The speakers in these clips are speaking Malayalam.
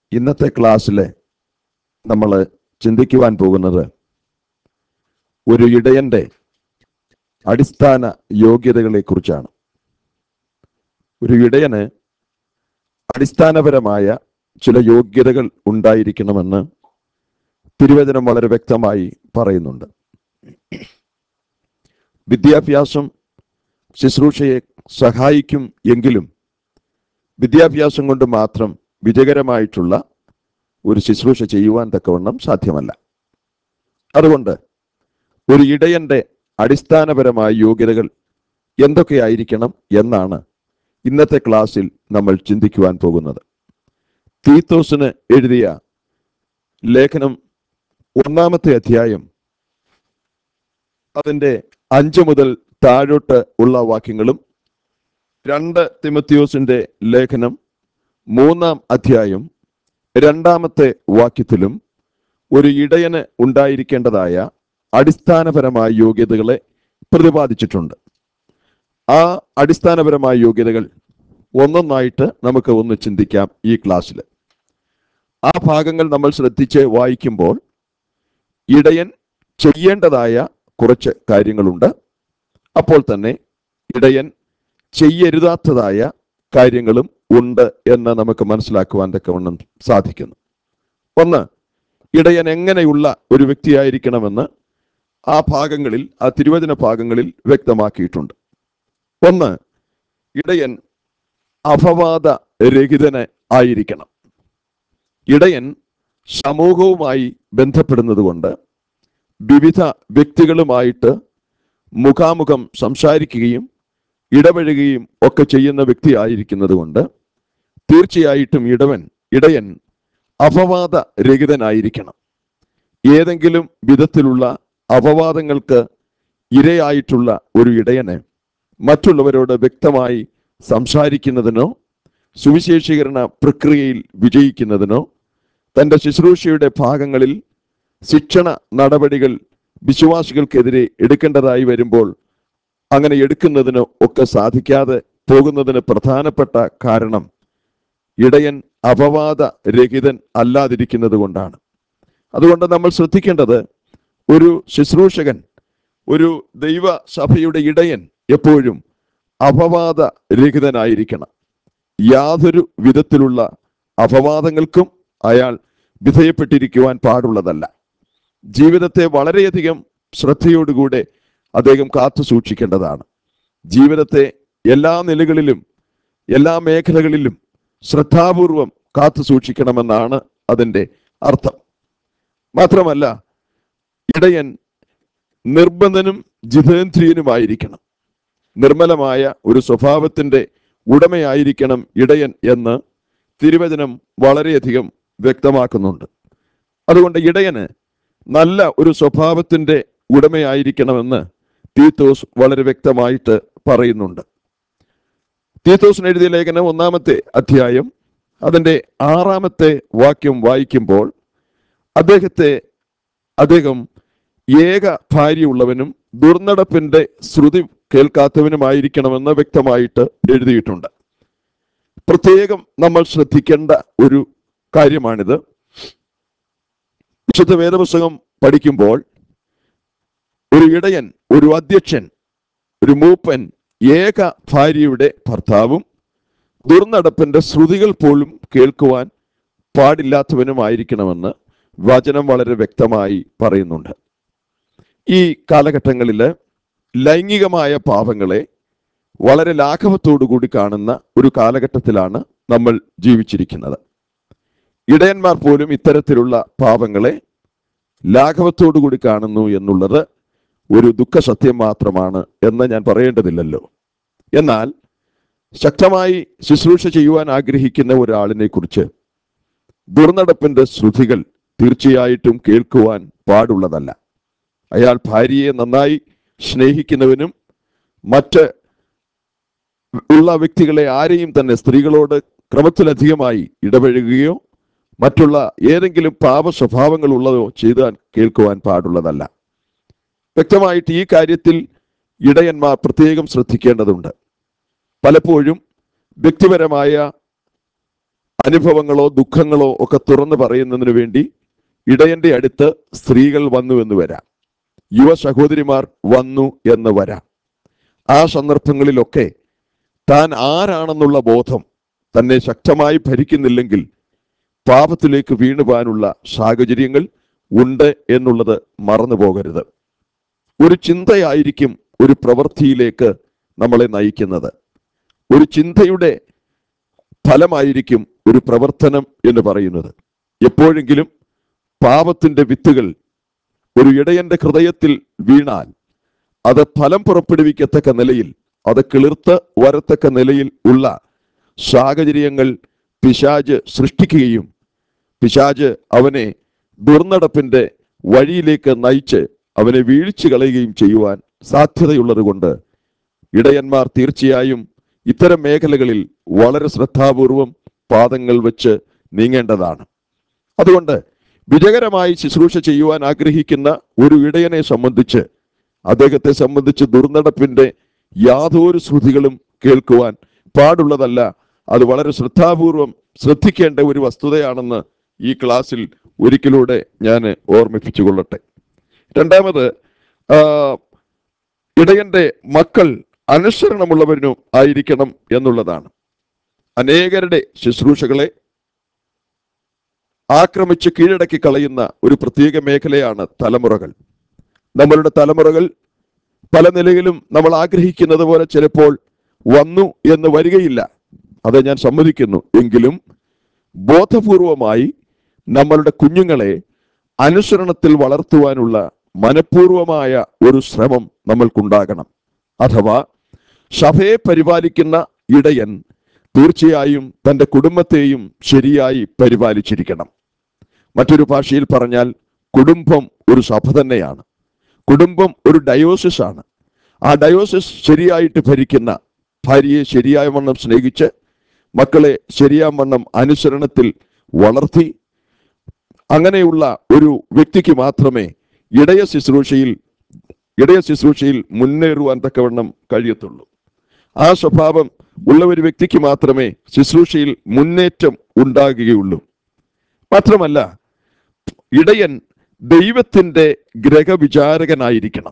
ഇന്നത്തെ ക്ലാസ്സിൽ നമ്മൾ ചിന്തിക്കുവാൻ പോകുന്നത് ഒരു ഇടയന്റെ അടിസ്ഥാന യോഗ്യതകളെ കുറിച്ചാണ് ഒരു ഇടയന് അടിസ്ഥാനപരമായ ചില യോഗ്യതകൾ ഉണ്ടായിരിക്കണമെന്ന് തിരുവചനം വളരെ വ്യക്തമായി പറയുന്നുണ്ട് വിദ്യാഭ്യാസം ശുശ്രൂഷയെ സഹായിക്കും എങ്കിലും വിദ്യാഭ്യാസം കൊണ്ട് മാത്രം വിജയകരമായിട്ടുള്ള ഒരു ശുശ്രൂഷ ചെയ്യുവാൻ തക്കവണ്ണം സാധ്യമല്ല അതുകൊണ്ട് ഒരു ഇടയന്റെ അടിസ്ഥാനപരമായ യോഗ്യതകൾ എന്തൊക്കെയായിരിക്കണം എന്നാണ് ഇന്നത്തെ ക്ലാസ്സിൽ നമ്മൾ ചിന്തിക്കുവാൻ പോകുന്നത് തീത്തോസിന് എഴുതിയ ലേഖനം ഒന്നാമത്തെ അധ്യായം അതിൻ്റെ അഞ്ച് മുതൽ താഴോട്ട് ഉള്ള വാക്യങ്ങളും രണ്ട് തിമത്തിയോസിന്റെ ലേഖനം മൂന്നാം അധ്യായം രണ്ടാമത്തെ വാക്യത്തിലും ഒരു ഇടയന് ഉണ്ടായിരിക്കേണ്ടതായ അടിസ്ഥാനപരമായ യോഗ്യതകളെ പ്രതിപാദിച്ചിട്ടുണ്ട് ആ അടിസ്ഥാനപരമായ യോഗ്യതകൾ ഒന്നൊന്നായിട്ട് നമുക്ക് ഒന്ന് ചിന്തിക്കാം ഈ ക്ലാസ്സിൽ ആ ഭാഗങ്ങൾ നമ്മൾ ശ്രദ്ധിച്ച് വായിക്കുമ്പോൾ ഇടയൻ ചെയ്യേണ്ടതായ കുറച്ച് കാര്യങ്ങളുണ്ട് അപ്പോൾ തന്നെ ഇടയൻ ചെയ്യരുതാത്തതായ കാര്യങ്ങളും ഉണ്ട് എന്ന് നമുക്ക് മനസ്സിലാക്കുവാൻ തക്കവണ്ണം സാധിക്കുന്നു ഒന്ന് ഇടയൻ എങ്ങനെയുള്ള ഒരു വ്യക്തിയായിരിക്കണമെന്ന് ആ ഭാഗങ്ങളിൽ ആ തിരുവചന ഭാഗങ്ങളിൽ വ്യക്തമാക്കിയിട്ടുണ്ട് ഒന്ന് ഇടയൻ അപവാദ രഹിതന് ആയിരിക്കണം ഇടയൻ സമൂഹവുമായി ബന്ധപ്പെടുന്നത് കൊണ്ട് വിവിധ വ്യക്തികളുമായിട്ട് മുഖാമുഖം സംസാരിക്കുകയും ഇടപഴകുകയും ഒക്കെ ചെയ്യുന്ന വ്യക്തിയായിരിക്കുന്നത് കൊണ്ട് തീർച്ചയായിട്ടും ഇടവൻ ഇടയൻ അപവാദ രഹിതനായിരിക്കണം ഏതെങ്കിലും വിധത്തിലുള്ള അപവാദങ്ങൾക്ക് ഇരയായിട്ടുള്ള ഒരു ഇടയന് മറ്റുള്ളവരോട് വ്യക്തമായി സംസാരിക്കുന്നതിനോ സുവിശേഷീകരണ പ്രക്രിയയിൽ വിജയിക്കുന്നതിനോ തൻ്റെ ശുശ്രൂഷയുടെ ഭാഗങ്ങളിൽ ശിക്ഷണ നടപടികൾ വിശ്വാസികൾക്കെതിരെ എടുക്കേണ്ടതായി വരുമ്പോൾ അങ്ങനെ എടുക്കുന്നതിന് ഒക്കെ സാധിക്കാതെ പോകുന്നതിന് പ്രധാനപ്പെട്ട കാരണം ഇടയൻ അപവാദ രഹിതൻ അല്ലാതിരിക്കുന്നത് കൊണ്ടാണ് അതുകൊണ്ട് നമ്മൾ ശ്രദ്ധിക്കേണ്ടത് ഒരു ശുശ്രൂഷകൻ ഒരു ദൈവസഭയുടെ ഇടയൻ എപ്പോഴും അപവാദ രഹിതനായിരിക്കണം യാതൊരു വിധത്തിലുള്ള അപവാദങ്ങൾക്കും അയാൾ വിധേയപ്പെട്ടിരിക്കുവാൻ പാടുള്ളതല്ല ജീവിതത്തെ വളരെയധികം ശ്രദ്ധയോടുകൂടെ അദ്ദേഹം കാത്തു സൂക്ഷിക്കേണ്ടതാണ് ജീവിതത്തെ എല്ലാ നിലകളിലും എല്ലാ മേഖലകളിലും ശ്രദ്ധാപൂർവം കാത്തു സൂക്ഷിക്കണമെന്നാണ് അതിൻ്റെ അർത്ഥം മാത്രമല്ല ഇടയൻ നിർബന്ധനും ജിതേന്ദ്രിയനുമായിരിക്കണം നിർമ്മലമായ ഒരു സ്വഭാവത്തിന്റെ ഉടമയായിരിക്കണം ഇടയൻ എന്ന് തിരുവചനം വളരെയധികം വ്യക്തമാക്കുന്നുണ്ട് അതുകൊണ്ട് ഇടയന് നല്ല ഒരു സ്വഭാവത്തിന്റെ ഉടമയായിരിക്കണമെന്ന് തീത്തോസ് വളരെ വ്യക്തമായിട്ട് പറയുന്നുണ്ട് തീത്തോസിന് എഴുതിയ ലേഖനം ഒന്നാമത്തെ അധ്യായം അതിൻ്റെ ആറാമത്തെ വാക്യം വായിക്കുമ്പോൾ അദ്ദേഹത്തെ അദ്ദേഹം ഏക ഭാര്യയുള്ളവനും ദുർനടപ്പിന്റെ ശ്രുതി കേൾക്കാത്തവനുമായിരിക്കണമെന്ന് വ്യക്തമായിട്ട് എഴുതിയിട്ടുണ്ട് പ്രത്യേകം നമ്മൾ ശ്രദ്ധിക്കേണ്ട ഒരു കാര്യമാണിത് വിശുദ്ധ വേദപുസ്തകം പഠിക്കുമ്പോൾ ഒരു ഇടയൻ ഒരു അധ്യക്ഷൻ ഒരു മൂപ്പൻ ഏക ഭാര്യയുടെ ഭർത്താവും ദുർനടപ്പിന്റെ ശ്രുതികൾ പോലും കേൾക്കുവാൻ പാടില്ലാത്തവനുമായിരിക്കണമെന്ന് വചനം വളരെ വ്യക്തമായി പറയുന്നുണ്ട് ഈ കാലഘട്ടങ്ങളിൽ ലൈംഗികമായ പാപങ്ങളെ വളരെ ലാഘവത്തോടുകൂടി കാണുന്ന ഒരു കാലഘട്ടത്തിലാണ് നമ്മൾ ജീവിച്ചിരിക്കുന്നത് ഇടയന്മാർ പോലും ഇത്തരത്തിലുള്ള പാപങ്ങളെ ലാഘവത്തോടുകൂടി കാണുന്നു എന്നുള്ളത് ഒരു ദുഃഖസത്യം മാത്രമാണ് എന്ന് ഞാൻ പറയേണ്ടതില്ലല്ലോ എന്നാൽ ശക്തമായി ശുശ്രൂഷ ചെയ്യുവാൻ ആഗ്രഹിക്കുന്ന ഒരാളിനെ കുറിച്ച് ദുർനടപ്പിന്റെ ശ്രുതികൾ തീർച്ചയായിട്ടും കേൾക്കുവാൻ പാടുള്ളതല്ല അയാൾ ഭാര്യയെ നന്നായി സ്നേഹിക്കുന്നവനും മറ്റ് ഉള്ള വ്യക്തികളെ ആരെയും തന്നെ സ്ത്രീകളോട് ക്രമത്തിലധികമായി ഇടപഴകുകയോ മറ്റുള്ള ഏതെങ്കിലും പാപ സ്വഭാവങ്ങൾ ഉള്ളതോ ചെയ്താൽ കേൾക്കുവാൻ പാടുള്ളതല്ല വ്യക്തമായിട്ട് ഈ കാര്യത്തിൽ ഇടയന്മാർ പ്രത്യേകം ശ്രദ്ധിക്കേണ്ടതുണ്ട് പലപ്പോഴും വ്യക്തിപരമായ അനുഭവങ്ങളോ ദുഃഖങ്ങളോ ഒക്കെ തുറന്നു പറയുന്നതിന് വേണ്ടി ഇടയന്റെ അടുത്ത് സ്ത്രീകൾ വന്നു എന്ന് വരാം യുവ സഹോദരിമാർ വന്നു എന്ന് വരാം ആ സന്ദർഭങ്ങളിലൊക്കെ താൻ ആരാണെന്നുള്ള ബോധം തന്നെ ശക്തമായി ഭരിക്കുന്നില്ലെങ്കിൽ പാപത്തിലേക്ക് വീണുപോകാനുള്ള സാഹചര്യങ്ങൾ ഉണ്ട് എന്നുള്ളത് മറന്നു പോകരുത് ഒരു ചിന്തയായിരിക്കും ഒരു പ്രവൃത്തിയിലേക്ക് നമ്മളെ നയിക്കുന്നത് ഒരു ചിന്തയുടെ ഫലമായിരിക്കും ഒരു പ്രവർത്തനം എന്ന് പറയുന്നത് എപ്പോഴെങ്കിലും പാപത്തിന്റെ വിത്തുകൾ ഒരു ഇടയന്റെ ഹൃദയത്തിൽ വീണാൽ അത് ഫലം പുറപ്പെടുവിക്കത്തക്ക നിലയിൽ അത് കിളിർത്ത് വരത്തക്ക നിലയിൽ ഉള്ള സാഹചര്യങ്ങൾ പിശാജ് സൃഷ്ടിക്കുകയും പിശാജ് അവനെ ദുർനടപ്പിന്റെ വഴിയിലേക്ക് നയിച്ച് അവനെ വീഴ്ച കളയുകയും ചെയ്യുവാൻ സാധ്യതയുള്ളത് കൊണ്ട് ഇടയന്മാർ തീർച്ചയായും ഇത്തരം മേഖലകളിൽ വളരെ ശ്രദ്ധാപൂർവം പാദങ്ങൾ വെച്ച് നീങ്ങേണ്ടതാണ് അതുകൊണ്ട് വിജയകരമായി ശുശ്രൂഷ ചെയ്യുവാൻ ആഗ്രഹിക്കുന്ന ഒരു ഇടയനെ സംബന്ധിച്ച് അദ്ദേഹത്തെ സംബന്ധിച്ച് ദുർനടപ്പിന്റെ യാതൊരു ശ്രുതികളും കേൾക്കുവാൻ പാടുള്ളതല്ല അത് വളരെ ശ്രദ്ധാപൂർവം ശ്രദ്ധിക്കേണ്ട ഒരു വസ്തുതയാണെന്ന് ഈ ക്ലാസ്സിൽ ഒരിക്കലൂടെ ഞാൻ ഓർമ്മിപ്പിച്ചു കൊള്ളട്ടെ രണ്ടാമത് ആ, ഇടയന്റെ മക്കൾ അനുസരണമുള്ളവരും ആയിരിക്കണം എന്നുള്ളതാണ് അനേകരുടെ ശുശ്രൂഷകളെ ആക്രമിച്ച് കീഴടക്കി കളയുന്ന ഒരു പ്രത്യേക മേഖലയാണ് തലമുറകൾ നമ്മളുടെ തലമുറകൾ പല നിലയിലും നമ്മൾ ആഗ്രഹിക്കുന്നത് പോലെ ചിലപ്പോൾ വന്നു എന്ന് വരികയില്ല അത് ഞാൻ സമ്മതിക്കുന്നു എങ്കിലും ബോധപൂർവമായി നമ്മളുടെ കുഞ്ഞുങ്ങളെ അനുസരണത്തിൽ വളർത്തുവാനുള്ള മനഃപൂർവമായ ഒരു ശ്രമം നമ്മൾക്കുണ്ടാകണം അഥവാ സഭയെ പരിപാലിക്കുന്ന ഇടയൻ തീർച്ചയായും തന്റെ കുടുംബത്തെയും ശരിയായി പരിപാലിച്ചിരിക്കണം മറ്റൊരു ഭാഷയിൽ പറഞ്ഞാൽ കുടുംബം ഒരു സഭ തന്നെയാണ് കുടുംബം ഒരു ഡയോസിസ് ആണ് ആ ഡയോസിസ് ശരിയായിട്ട് ഭരിക്കുന്ന ഭാര്യയെ ശരിയായ വണ്ണം സ്നേഹിച്ച് മക്കളെ ശരിയാം വണ്ണം അനുസരണത്തിൽ വളർത്തി അങ്ങനെയുള്ള ഒരു വ്യക്തിക്ക് മാത്രമേ ഇടയ ശുശ്രൂഷയിൽ ഇടയ ശുശ്രൂഷയിൽ മുന്നേറുവാൻ തക്കവണ്ണം കഴിയത്തുള്ളൂ ആ സ്വഭാവം ഉള്ള ഒരു വ്യക്തിക്ക് മാത്രമേ ശുശ്രൂഷയിൽ മുന്നേറ്റം ഉണ്ടാകുകയുള്ളൂ മാത്രമല്ല ഇടയൻ ദൈവത്തിന്റെ ഗ്രഹവിചാരകനായിരിക്കണം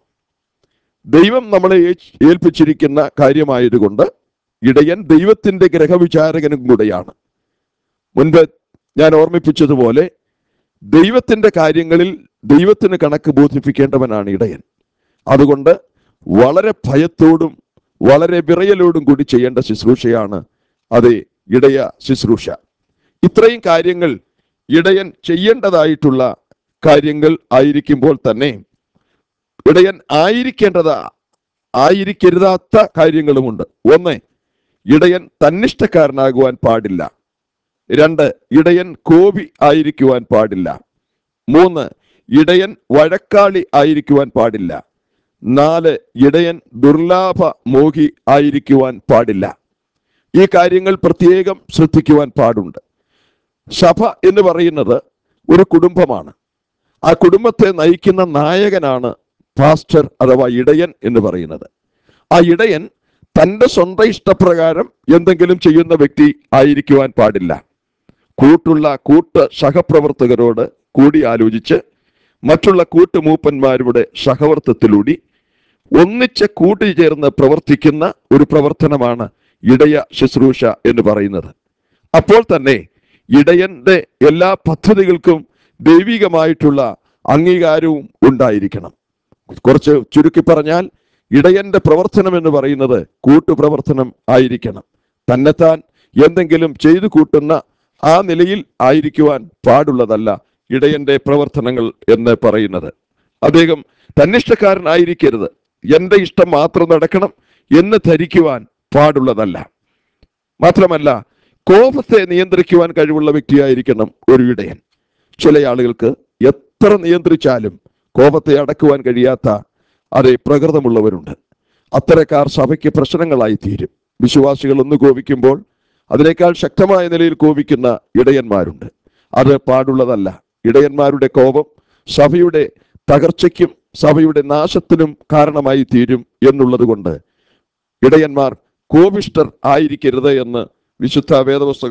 ദൈവം നമ്മളെ ഏ- ഏൽപ്പിച്ചിരിക്കുന്ന കാര്യമായതുകൊണ്ട് ഇടയൻ ദൈവത്തിന്റെ ഗ്രഹവിചാരകനും കൂടെയാണ് മുൻപ് ഞാൻ ഓർമ്മിപ്പിച്ചതുപോലെ ദൈവത്തിന്റെ കാര്യങ്ങളിൽ ദൈവത്തിന് കണക്ക് ബോധിപ്പിക്കേണ്ടവനാണ് ഇടയൻ അതുകൊണ്ട് വളരെ ഭയത്തോടും വളരെ വിറയലോടും കൂടി ചെയ്യേണ്ട ശുശ്രൂഷയാണ് അത് ഇടയ ശുശ്രൂഷ ഇത്രയും കാര്യങ്ങൾ ഇടയൻ ചെയ്യേണ്ടതായിട്ടുള്ള കാര്യങ്ങൾ ആയിരിക്കുമ്പോൾ തന്നെ ഇടയൻ ആയിരിക്കേണ്ടത് ആയിരിക്കരുതാത്ത കാര്യങ്ങളുമുണ്ട് ഒന്ന് ഇടയൻ തന്നിഷ്ടക്കാരനാകുവാൻ പാടില്ല രണ്ട് ഇടയൻ കോപി ആയിരിക്കുവാൻ പാടില്ല മൂന്ന് ഇടയൻ വഴക്കാളി ആയിരിക്കുവാൻ പാടില്ല നാല് ഇടയൻ ദുർലാഭ മോഹി ആയിരിക്കുവാൻ പാടില്ല ഈ കാര്യങ്ങൾ പ്രത്യേകം ശ്രദ്ധിക്കുവാൻ പാടുണ്ട് സഭ എന്ന് പറയുന്നത് ഒരു കുടുംബമാണ് ആ കുടുംബത്തെ നയിക്കുന്ന നായകനാണ് പാസ്റ്റർ അഥവാ ഇടയൻ എന്ന് പറയുന്നത് ആ ഇടയൻ തന്റെ സ്വന്തം ഇഷ്ടപ്രകാരം എന്തെങ്കിലും ചെയ്യുന്ന വ്യക്തി ആയിരിക്കുവാൻ പാടില്ല കൂട്ടുള്ള കൂട്ട് സഹപ്രവർത്തകരോട് കൂടി ആലോചിച്ച് മറ്റുള്ള കൂട്ടുമൂപ്പന്മാരുടെ സഹവർത്തത്തിലൂടി ഒന്നിച്ച് കൂട്ടിച്ചേർന്ന് പ്രവർത്തിക്കുന്ന ഒരു പ്രവർത്തനമാണ് ഇടയ ശുശ്രൂഷ എന്ന് പറയുന്നത് അപ്പോൾ തന്നെ ഇടയന്റെ എല്ലാ പദ്ധതികൾക്കും ദൈവികമായിട്ടുള്ള അംഗീകാരവും ഉണ്ടായിരിക്കണം കുറച്ച് ചുരുക്കി പറഞ്ഞാൽ ഇടയന്റെ പ്രവർത്തനം എന്ന് പറയുന്നത് കൂട്ടുപ്രവർത്തനം ആയിരിക്കണം തന്നെത്താൻ എന്തെങ്കിലും ചെയ്തു കൂട്ടുന്ന ആ നിലയിൽ ആയിരിക്കുവാൻ പാടുള്ളതല്ല ഇടയന്റെ പ്രവർത്തനങ്ങൾ എന്ന് പറയുന്നത് അദ്ദേഹം തന്നിഷ്ടക്കാരനായിരിക്കരുത് എന്റെ ഇഷ്ടം മാത്രം നടക്കണം എന്ന് ധരിക്കുവാൻ പാടുള്ളതല്ല മാത്രമല്ല കോപത്തെ നിയന്ത്രിക്കുവാൻ കഴിവുള്ള വ്യക്തിയായിരിക്കണം ഒരു ഇടയൻ ചില ആളുകൾക്ക് എത്ര നിയന്ത്രിച്ചാലും കോപത്തെ അടക്കുവാൻ കഴിയാത്ത അതേ പ്രകൃതമുള്ളവരുണ്ട് അത്തരക്കാർ സഭയ്ക്ക് പ്രശ്നങ്ങളായി തീരും വിശ്വാസികൾ ഒന്ന് കോപിക്കുമ്പോൾ അതിനേക്കാൾ ശക്തമായ നിലയിൽ കോപിക്കുന്ന ഇടയന്മാരുണ്ട് അത് പാടുള്ളതല്ല ഇടയന്മാരുടെ കോപം സഭയുടെ തകർച്ചയ്ക്കും സഭയുടെ നാശത്തിനും കാരണമായി തീരും എന്നുള്ളത് കൊണ്ട് ഇടയന്മാർ കോപിഷ്ടർ ആയിരിക്കരുത് എന്ന് വിശുദ്ധ വേദപുസ്തകം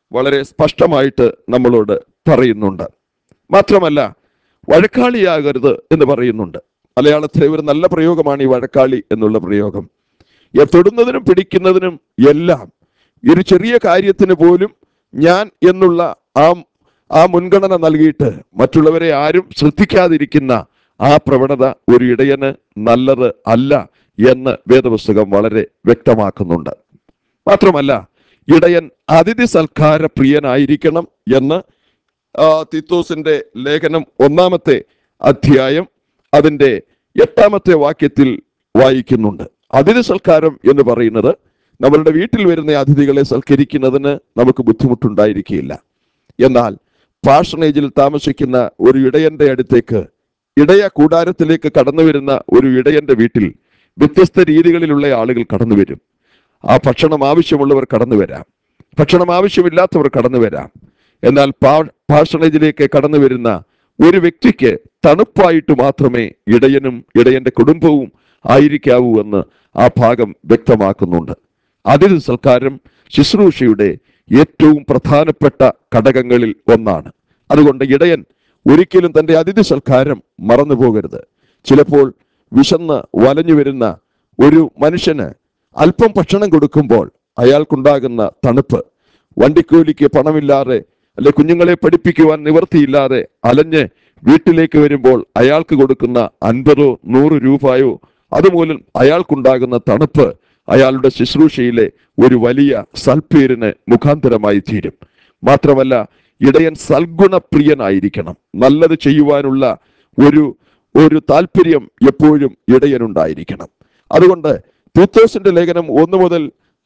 വളരെ സ്പഷ്ടമായിട്ട് നമ്മളോട് പറയുന്നുണ്ട് മാത്രമല്ല വഴക്കാളിയാകരുത് എന്ന് പറയുന്നുണ്ട് മലയാളത്തിലെ ഒരു നല്ല പ്രയോഗമാണ് ഈ വഴക്കാളി എന്നുള്ള പ്രയോഗം ഈ തൊടുന്നതിനും പിടിക്കുന്നതിനും എല്ലാം ഈ ഒരു ചെറിയ കാര്യത്തിന് പോലും ഞാൻ എന്നുള്ള ആ ആ മുൻഗണന നൽകിയിട്ട് മറ്റുള്ളവരെ ആരും ശ്രദ്ധിക്കാതിരിക്കുന്ന ആ പ്രവണത ഒരു ഇടയന് നല്ലത് അല്ല എന്ന് വേദപുസ്തകം വളരെ വ്യക്തമാക്കുന്നുണ്ട് മാത്രമല്ല ഇടയൻ അതിഥി സൽക്കാര പ്രിയനായിരിക്കണം എന്ന് ആ, തീത്തോസിന്റെ ലേഖനം ഒന്നാമത്തെ അധ്യായം അതിന്റെ എട്ടാമത്തെ വാക്യത്തിൽ വായിക്കുന്നുണ്ട് അതിഥി സൽക്കാരം എന്ന് പറയുന്നത് നമ്മളുടെ വീട്ടിൽ വരുന്ന അതിഥികളെ സൽക്കരിക്കുന്നതിന് നമുക്ക് ബുദ്ധിമുട്ടുണ്ടായിരിക്കില്ല എന്നാൽ പാഷണേജിൽ താമസിക്കുന്ന ഒരു ഇടയന്റെ അടുത്തേക്ക് ഇടയ കൂടാരത്തിലേക്ക് കടന്നു വരുന്ന ഒരു ഇടയന്റെ വീട്ടിൽ വ്യത്യസ്ത രീതികളിലുള്ള ആളുകൾ കടന്നു വരും ആ ഭക്ഷണം ആവശ്യമുള്ളവർ കടന്നു വരാം ഭക്ഷണം ആവശ്യമില്ലാത്തവർ കടന്നു വരാം എന്നാൽ പാ- പാർഷണേജിലേക്ക് കടന്നു വരുന്ന ഒരു വ്യക്തിക്ക് തണുപ്പായിട്ട് മാത്രമേ ഇടയനും ഇടയന്റെ കുടുംബവും ആയിരിക്കാവൂ എന്ന് ആ ഭാഗം വ്യക്തമാക്കുന്നുണ്ട് അതിഥി സൽക്കാരം ശുശ്രൂഷയുടെ ഏറ്റവും പ്രധാനപ്പെട്ട ഘടകങ്ങളിൽ ഒന്നാണ് അതുകൊണ്ട് ഇടയൻ ഒരിക്കലും തന്റെ അതിഥി സൽക്കാരം മറന്നു പോകരുത് ചിലപ്പോൾ വിശന്ന് വലഞ്ഞു വരുന്ന ഒരു മനുഷ്യന് അല്പം ഭക്ഷണം കൊടുക്കുമ്പോൾ അയാൾക്കുണ്ടാകുന്ന തണുപ്പ് വണ്ടിക്കൂലിക്ക് പണമില്ലാതെ അല്ലെ കുഞ്ഞുങ്ങളെ പഠിപ്പിക്കുവാൻ നിവർത്തിയില്ലാതെ അലഞ്ഞ് വീട്ടിലേക്ക് വരുമ്പോൾ അയാൾക്ക് കൊടുക്കുന്ന അൻപതോ നൂറ് രൂപയോ അതുമൂലം അയാൾക്കുണ്ടാകുന്ന തണുപ്പ് അയാളുടെ ശുശ്രൂഷയിലെ ഒരു വലിയ സൽപ്പേരിന് മുഖാന്തരമായി തീരും മാത്രമല്ല ഇടയൻ സൽഗുണപ്രിയനായിരിക്കണം നല്ലത് ചെയ്യുവാനുള്ള ഒരു ഒരു താല്പര്യം എപ്പോഴും ഇടയനുണ്ടായിരിക്കണം അതുകൊണ്ട് തീത്തോസിന്റെ ലേഖനം ഒന്ന് മുതൽ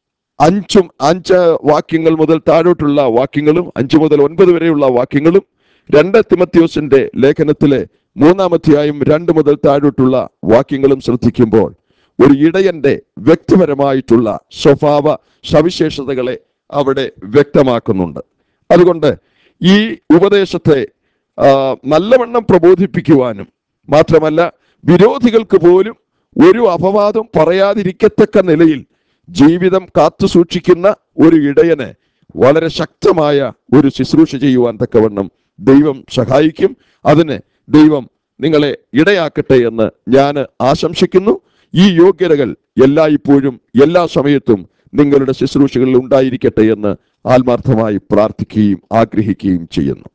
അഞ്ചും അഞ്ച് വാക്യങ്ങൾ മുതൽ താഴോട്ടുള്ള വാക്യങ്ങളും അഞ്ചു മുതൽ ഒൻപത് വരെയുള്ള വാക്യങ്ങളും രണ്ട് തിമത്യോസിന്റെ ലേഖനത്തിലെ മൂന്നാമധ്യായം രണ്ട് മുതൽ താഴോട്ടുള്ള വാക്യങ്ങളും ശ്രദ്ധിക്കുമ്പോൾ ഒരു ഇടയന്റെ വ്യക്തിപരമായിട്ടുള്ള സ്വഭാവ സവിശേഷതകളെ അവിടെ വ്യക്തമാക്കുന്നുണ്ട് അതുകൊണ്ട് ഈ ഉപദേശത്തെ ആ, നല്ലവണ്ണം പ്രബോധിപ്പിക്കുവാനും മാത്രമല്ല വിരോധികൾക്ക് പോലും ഒരു അപവാദം പറയാതിരിക്കത്തക്ക നിലയിൽ ജീവിതം കാത്തു സൂക്ഷിക്കുന്ന ഒരു ഇടയന് വളരെ ശക്തമായ ഒരു ശുശ്രൂഷ ചെയ്യുവാൻ തക്കവണ്ണം ദൈവം സഹായിക്കും അതിന് ദൈവം നിങ്ങളെ ഇടയാക്കട്ടെ എന്ന് ഞാൻ ആശംസിക്കുന്നു ഈ യോഗ്യതകൾ എല്ലായ്പ്പോഴും എല്ലാ സമയത്തും നിങ്ങളുടെ ശുശ്രൂഷകളിൽ ഉണ്ടായിരിക്കട്ടെ എന്ന് ആത്മാർത്ഥമായി പ്രാർത്ഥിക്കുകയും ആഗ്രഹിക്കുകയും ചെയ്യുന്നു